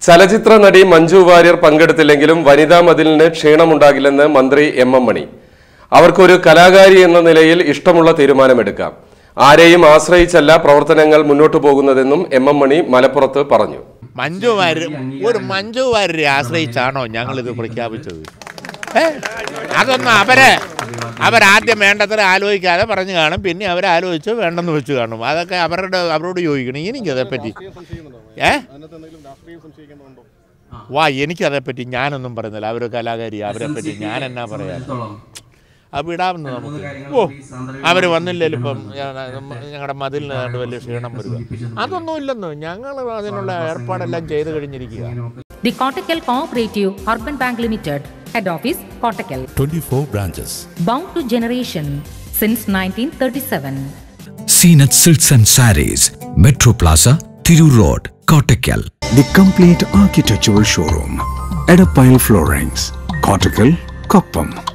ചലച്ചിത്ര നടി മഞ്ജു വാര്യർ പങ്കെടുത്തില്ലെങ്കിലും വനിതാ മതിലിന് ക്ഷീണമുണ്ടാകില്ലെന്ന് മന്ത്രി എം എം മണി അവർക്കൊരു കലാകാരി എന്ന നിലയിൽ ഇഷ്ടമുള്ള തീരുമാനമെടുക്കാം ആരെയും ആശ്രയിച്ചല്ല പ്രവർത്തനങ്ങൾ മുന്നോട്ടു പോകുന്നതെന്നും എം എം മണി മലപ്പുറത്ത് പറഞ്ഞു മഞ്ജു വാര്യർ ഒരു മഞ്ജു വാര്യരെ ആശ്രയിച്ചാണോ ഞങ്ങളിത് പ്രഖ്യാപിച്ചത് ഏ? അതൊന്നും അവരെ അവരാദ്യം വേണ്ടത്ര ആലോചിക്കാതെ പറഞ്ഞു കാണും പിന്നെ അവർ ആലോചിച്ച് വേണ്ടെന്ന് വെച്ച് കാണും അതൊക്കെ അവരുടെ അവരോട് ചോദിക്കണം എനിക്കതേപ്പറ്റി ഏ വാ എനിക്കതേപ്പറ്റി ഞാനൊന്നും പറയുന്നില്ല അവർ കലാകാരി അവരെ പറ്റി ഞാൻ എന്നാ പറയാൻ അത് വിടാമെന്ന് നമുക്ക് ഓ അവർ വന്നില്ലല്ലോ ഇപ്പം ഞങ്ങളുടെ മതിലിന് ഏതാണ്ട് വലിയ ക്ഷീണം വരിക അതൊന്നും ഇല്ലെന്ന് ഞങ്ങൾ അതിനുള്ള ഏർപ്പാടെല്ലാം ചെയ്ത് കഴിഞ്ഞിരിക്കുക The Kottakkal Cooperative Urban Bank Limited, Head Office, Kottakkal. 24 branches. Bound to generation since 1937. Seenat Silks and Saris, Metro Plaza, Thiru Road, Kottakkal. The complete architectural showroom. Edapile Floorings. Cortical, Koppam.